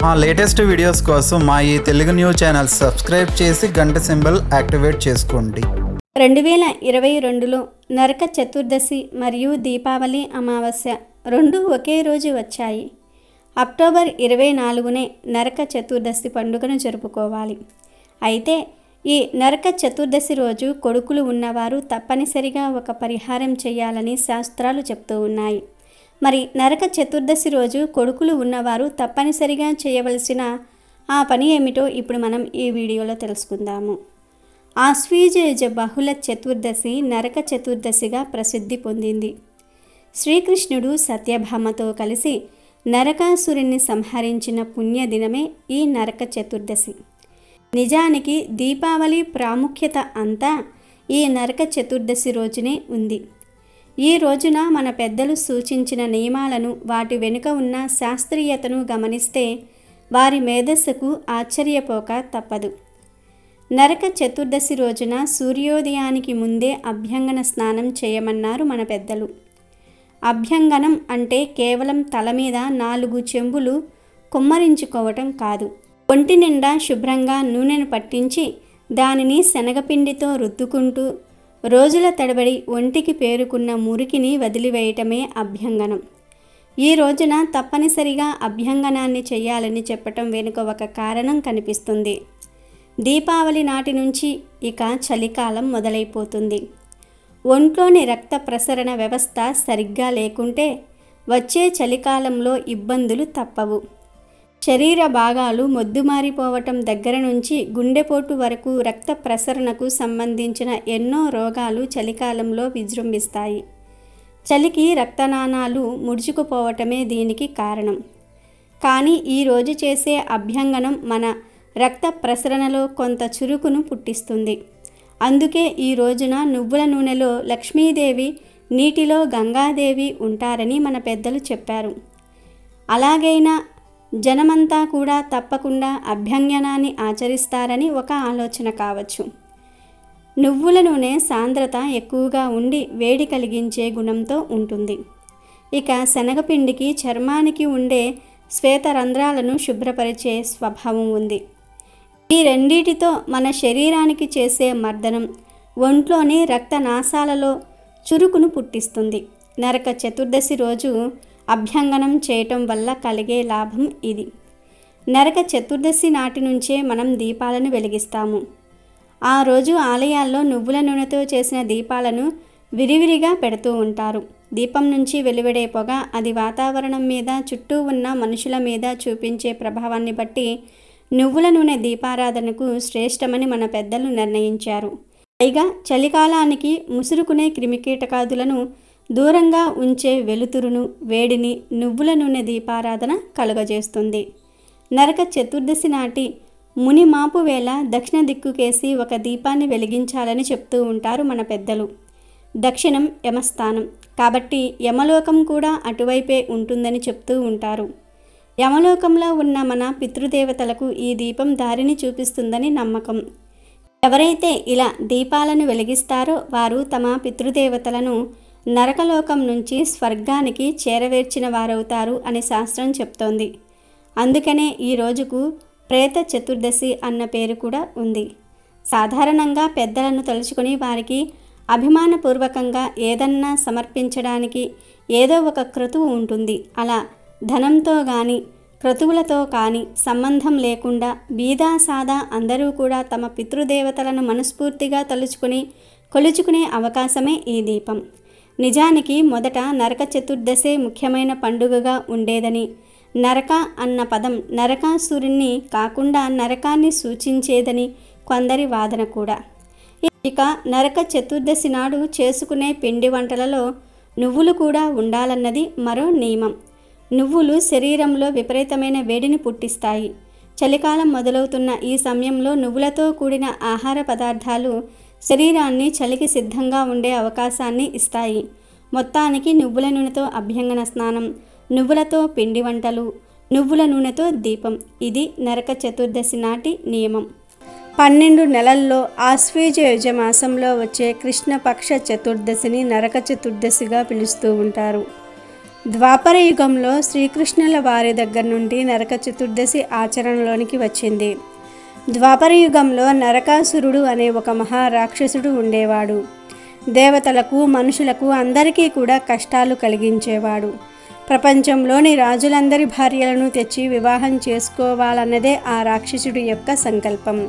మా latest videos కోసం మా ఈ తెలుగు న్యూస్ ఛానల్ సబ్స్క్రైబ్ చేసి గంట సింబల్ యాక్టివేట్ చేసుకోండి రెండు వేల ఇరవై రెండులో నరక చతుర్దశి మరియు దీపావళి అమావాస్య రెండు ఒకే రోజు వచ్చాయి అక్టోబర్ ఇరవై నాలుగునే నరక చతుర్దశి పండుగను జరుపుకోవాలి అయితే ఈ నరక చతుర్దశి రోజు కొడుకులు ఉన్నవారు తప్పనిసరిగా ఒక పరిహారం చేయాలని శాస్త్రాలు చెప్తూ ఉన్నాయి మరి నరక చతుర్దశి రోజు కొడుకులు ఉన్నవారు తప్పనిసరిగా చేయవలసిన ఆ పని ఏమిటో ఇప్పుడు మనం ఈ వీడియోలో తెలుసుకుందాము ఆశ్వీజ బహుళ చతుర్దశి నరక చతుర్దశిగా ప్రసిద్ధి పొందింది శ్రీకృష్ణుడు సత్యభామతో కలిసి నరకాసురుణ్ణి సంహరించిన పుణ్యదినమే ఈ నరక చతుర్దశి నిజానికి దీపావళి ప్రాముఖ్యత అంతా ఈ నరక చతుర్దశి రోజునే ఉంది ఈ రోజున మన పెద్దలు సూచించిన నియమాలను వాటి వెనుక ఉన్న శాస్త్రీయతను గమనిస్తే వారి మేధస్సుకు ఆశ్చర్యపోక తప్పదు నరక చతుర్దశి రోజున సూర్యోదయానికి ముందే అభ్యంగన స్నానం చేయమన్నారు మన పెద్దలు అభ్యంగనం అంటే కేవలం తల మీద నాలుగు చెంబులు కుమ్మరించుకోవటం కాదు ఒంటి నిండా శుభ్రంగా నూనెను పట్టించి దానిని శనగపిండితో రుద్దుకుంటూ రోజుల తడబడి ఒంటికి పేరుకున్న మురికిని వదిలివేయటమే అభ్యంగనం ఈ రోజున తప్పనిసరిగా అభ్యంగనాన్ని చేయాలని చెప్పటం వెనుక ఒక కారణం కనిపిస్తుంది దీపావళి నాటి నుంచి ఇక చలికాలం మొదలైపోతుంది ఒంట్లోని రక్త ప్రసరణ వ్యవస్థ సరిగ్గా లేకుంటే వచ్చే చలికాలంలో ఇబ్బందులు తప్పవు శరీర భాగాలు మొద్దుమారిపోవటం దగ్గర నుంచి గుండెపోటు వరకు రక్త ప్రసరణకు సంబంధించిన ఎన్నో రోగాలు చలికాలంలో విజృంభిస్తాయి చలికి రక్తనాళాలు ముడుచుకుపోవటమే దీనికి కారణం కానీ ఈరోజు చేసే అభ్యంగనం మన రక్త ప్రసరణలో కొంత చురుకును పుట్టిస్తుంది అందుకే ఈ రోజున నువ్వుల నూనెలో లక్ష్మీదేవి నీటిలో గంగాదేవి ఉంటారని మన పెద్దలు చెప్పారు అలాగైనా జనమంతా కూడా తప్పకుండా అభ్యంగనాన్ని ఆచరిస్తారని ఒక ఆలోచన కావచ్చు నువ్వుల నూనె సాంద్రత ఎక్కువగా ఉండి వేడి కలిగించే గుణంతో ఉంటుంది ఇక శనగపిండికి చర్మానికి ఉండే శ్వేతరంధ్రాలను శుభ్రపరిచే స్వభావం ఉంది ఈ రెండిటితో మన శరీరానికి చేసే మర్దనం ఒంట్లోని రక్తనాశాలలో చురుకును పుట్టిస్తుంది నరక చతుర్దశి రోజు అభ్యంగనం చేయటం వల్ల కలిగే లాభం ఇది నరక చతుర్దశి నాటి నుంచే మనం దీపాలను వెలిగిస్తాము ఆ రోజు ఆలయాల్లో నువ్వుల నూనెతో చేసిన దీపాలను విరివిరిగా పెడుతూ ఉంటారు దీపం నుంచి వెలువడే పొగ అది వాతావరణం మీద చుట్టూ ఉన్న మనుషుల మీద చూపించే ప్రభావాన్ని బట్టి నువ్వుల నూనె దీపారాధనకు శ్రేష్టమని మన పెద్దలు నిర్ణయించారు పైగా చలికాలానికి ముసురుకునే క్రిమికీటకాదులను దూరంగా ఉంచే వెలుతురును వేడిని నువ్వుల నూనె దీపారాధన కలుగజేస్తుంది నరక చతుర్దశి నాటి ముని మాపు వేళ దక్షిణ దిక్కుకేసి ఒక దీపాన్ని వెలిగించాలని చెప్తూ ఉంటారు మన పెద్దలు దక్షిణం యమస్థానం కాబట్టి యమలోకం కూడా అటువైపే ఉంటుందని చెప్తూ ఉంటారు యమలోకంలో ఉన్న మన పితృదేవతలకు ఈ దీపం దారిని చూపిస్తుందని నమ్మకం ఎవరైతే ఇలా దీపాలను వెలిగిస్తారో వారు తమ పితృదేవతలను నరకలోకం నుంచి స్వర్గానికి చేరవేర్చిన వారవుతారు అని శాస్త్రం చెప్తోంది అందుకనే ఈ రోజుకు ప్రేత చతుర్దశి అన్న పేరు కూడా ఉంది సాధారణంగా పెద్దలను తలుచుకొని వారికి అభిమానపూర్వకంగా ఏదన్నా సమర్పించడానికి ఏదో ఒక క్రతువు ఉంటుంది అలా ధనంతో కానీ క్రతువులతో కానీ సంబంధం లేకుండా బీదా సాదా అందరూ కూడా తమ పితృదేవతలను మనస్ఫూర్తిగా తలుచుకుని కొలుచుకునే అవకాశమే ఈ దీపం నిజానికి మొదట నరక చతుర్దశే ముఖ్యమైన పండుగగా ఉండేదని నరక అన్న పదం నరకాసురుణ్ణి కాకుండా నరకాన్ని సూచించేదని కొందరి వాదన కూడా ఇక నరక చతుర్దశి నాడు చేసుకునే పిండి వంటలలో నువ్వులు కూడా ఉండాలన్నది మరో నియమం నువ్వులు శరీరంలో విపరీతమైన వేడిని పుట్టిస్తాయి చలికాలం మొదలవుతున్న ఈ సమయంలో నువ్వులతో కూడిన ఆహార పదార్థాలు శరీరాన్ని చలికి సిద్ధంగా ఉండే అవకాశాన్ని ఇస్తాయి మొత్తానికి నువ్వుల నూనెతో అభ్యంగన స్నానం నువ్వులతో పిండి వంటలు నువ్వుల నూనెతో దీపం ఇది నరక చతుర్దశి నాటి నియమం పన్నెండు నెలల్లో ఆశ్వేజ యజమాసంలో వచ్చే కృష్ణపక్ష చతుర్దశిని నరక చతుర్దశిగా పిలుస్తూ ఉంటారు ద్వాపర యుగంలో శ్రీకృష్ణుల వారి దగ్గర నుండి నరక చతుర్దశి ఆచరణలోనికి వచ్చింది ద్వాపర యుగంలో నరకాసురుడు అనే ఒక మహా రాక్షసుడు ఉండేవాడు దేవతలకు మనుషులకు అందరికీ కూడా కష్టాలు కలిగించేవాడు ప్రపంచంలోని రాజులందరి భార్యలను తెచ్చి వివాహం చేసుకోవాలన్నదే ఆ రాక్షసుడి యొక్క సంకల్పం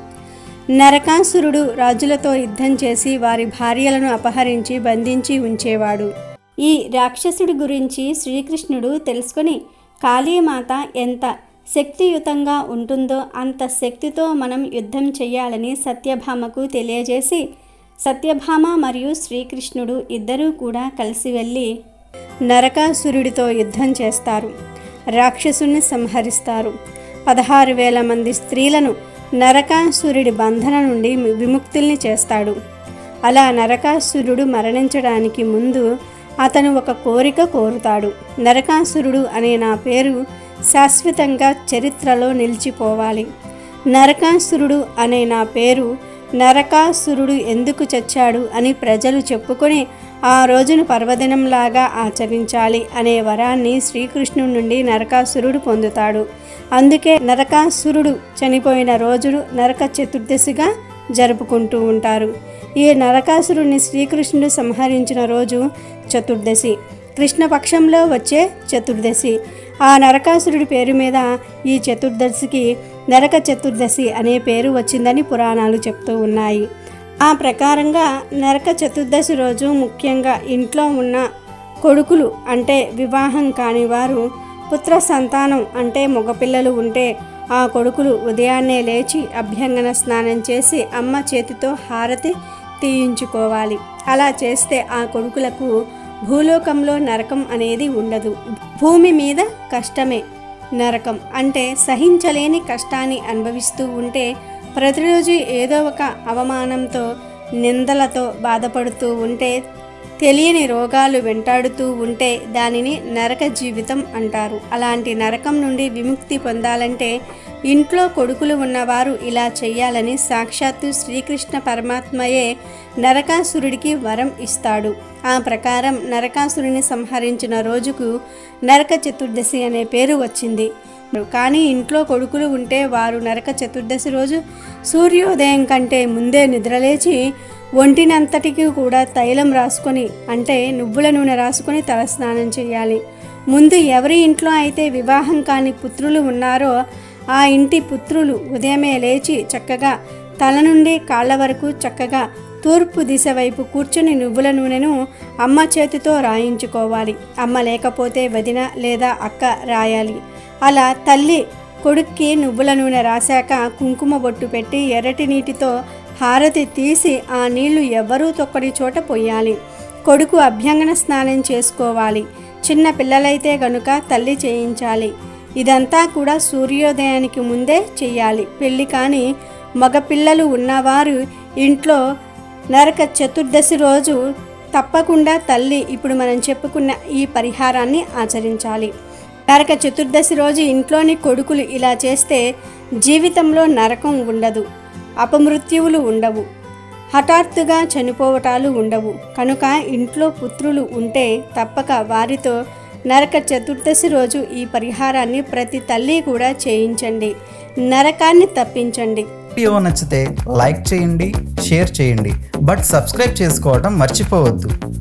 నరకాసురుడు రాజులతో యుద్ధం చేసి వారి భార్యలను అపహరించి బంధించి ఉంచేవాడు ఈ రాక్షసుడి గురించి శ్రీకృష్ణుడు తెలుసుకొని కాళీమాత ఎంత శక్తియుతంగా ఉంటుందో అంత శక్తితో మనం యుద్ధం చేయాలని సత్యభామకు తెలియజేసి సత్యభామ మరియు శ్రీకృష్ణుడు ఇద్దరూ కూడా కలిసి వెళ్ళి నరకాసురుడితో యుద్ధం చేస్తారు రాక్షసుని సంహరిస్తారు పదహారు వేల మంది స్త్రీలను నరకాసురుడి బంధన నుండి విముక్తుల్ని చేస్తాడు అలా నరకాసురుడు మరణించడానికి ముందు అతను ఒక కోరిక కోరుతాడు నరకాసురుడు అనే నా పేరు శాశ్వతంగా చరిత్రలో నిలిచిపోవాలి నరకాసురుడు అనే నా పేరు నరకాసురుడు ఎందుకు చచ్చాడు అని ప్రజలు చెప్పుకొని ఆ రోజును పర్వదినంలాగా ఆచరించాలి అనే వరాన్ని శ్రీకృష్ణుడి నుండి నరకాసురుడు పొందుతాడు అందుకే నరకాసురుడు చనిపోయిన రోజును నరక చతుర్దశిగా జరుపుకుంటూ ఉంటారు ఈ నరకాసురుడిని శ్రీకృష్ణుడు సంహరించిన రోజు చతుర్దశి కృష్ణపక్షంలో వచ్చే చతుర్దశి ఆ నరకాసురుడి పేరు మీద ఈ చతుర్దశికి నరక చతుర్దశి అనే పేరు వచ్చిందని పురాణాలు చెప్తూ ఉన్నాయి ఆ ప్రకారంగా నరక చతుర్దశి రోజు ముఖ్యంగా ఇంట్లో ఉన్న కొడుకులు అంటే వివాహం కాని వారు పుత్ర సంతానం అంటే మగపిల్లలు ఉంటే ఆ కొడుకులు ఉదయాన్నే లేచి అభ్యంగన స్నానం చేసి అమ్మ చేతితో హారతి తీయించుకోవాలి అలా చేస్తే ఆ కొడుకులకు భూలోకంలో నరకం అనేది ఉండదు భూమి మీద కష్టమే నరకం అంటే సహించలేని కష్టాన్ని అనుభవిస్తూ ఉంటే ప్రతిరోజు ఏదో ఒక అవమానంతో నిందలతో బాధపడుతూ ఉంటే తెలియని రోగాలు వెంటాడుతూ ఉంటే దానిని నరక జీవితం అంటారు అలాంటి నరకం నుండి విముక్తి పొందాలంటే ఇంట్లో కొడుకులు ఉన్నవారు ఇలా చెయ్యాలని సాక్షాత్తు శ్రీకృష్ణ పరమాత్మయే నరకాసురుడికి వరం ఇస్తాడు ఆ ప్రకారం నరకాసురుని సంహరించిన రోజుకు నరక చతుర్దశి అనే పేరు వచ్చింది కానీ ఇంట్లో కొడుకులు ఉంటే వారు నరక చతుర్దశి రోజు సూర్యోదయం కంటే ముందే నిద్రలేచి ఒంటినంతటికి కూడా తైలం రాసుకొని అంటే నువ్వుల నూనె రాసుకొని తలస్నానం చేయాలి ముందు ఎవరి ఇంట్లో అయితే వివాహం కాని పుత్రులు ఉన్నారో ఆ ఇంటి పుత్రులు ఉదయమే లేచి చక్కగా తల నుండి కాళ్ళ వరకు చక్కగా తూర్పు దిశ వైపు కూర్చుని నువ్వుల నూనెను అమ్మ చేతితో రాయించుకోవాలి అమ్మ లేకపోతే వదిన లేదా అక్క రాయాలి అలా తల్లి కొడుక్కి నువ్వుల నూనె రాశాక కుంకుమ బొట్టు పెట్టి ఎర్రటి నీటితో హారతి తీసి ఆ నీళ్లు ఎవ్వరూ తొక్కని చోట పొయ్యాలి కొడుకు అభ్యంగన స్నానం చేసుకోవాలి చిన్న పిల్లలైతే గనుక తల్లి చేయించాలి ఇదంతా కూడా సూర్యోదయానికి ముందే చెయ్యాలి పెళ్ళి కానీ మగపిల్లలు ఉన్నవారు ఇంట్లో నరక చతుర్దశి రోజు తప్పకుండా తల్లి ఇప్పుడు మనం చెప్పుకున్న ఈ పరిహారాన్ని ఆచరించాలి నరక చతుర్దశి రోజు ఇంట్లోని కొడుకులు ఇలా చేస్తే జీవితంలో నరకం ఉండదు అపమృత్యువులు ఉండవు హఠాత్తుగా చనిపోవటాలు ఉండవు కనుక ఇంట్లో పుత్రులు ఉంటే తప్పక వారితో నరక చతుర్దశి రోజు ఈ పరిహారాన్ని ప్రతి తల్లి కూడా చేయించండి నరకాన్ని తప్పించండి వీడియో నచ్చితే లైక్ చేయండి షేర్ చేయండి బట్ సబ్స్క్రైబ్ చేసుకోవడం మర్చిపోవద్దు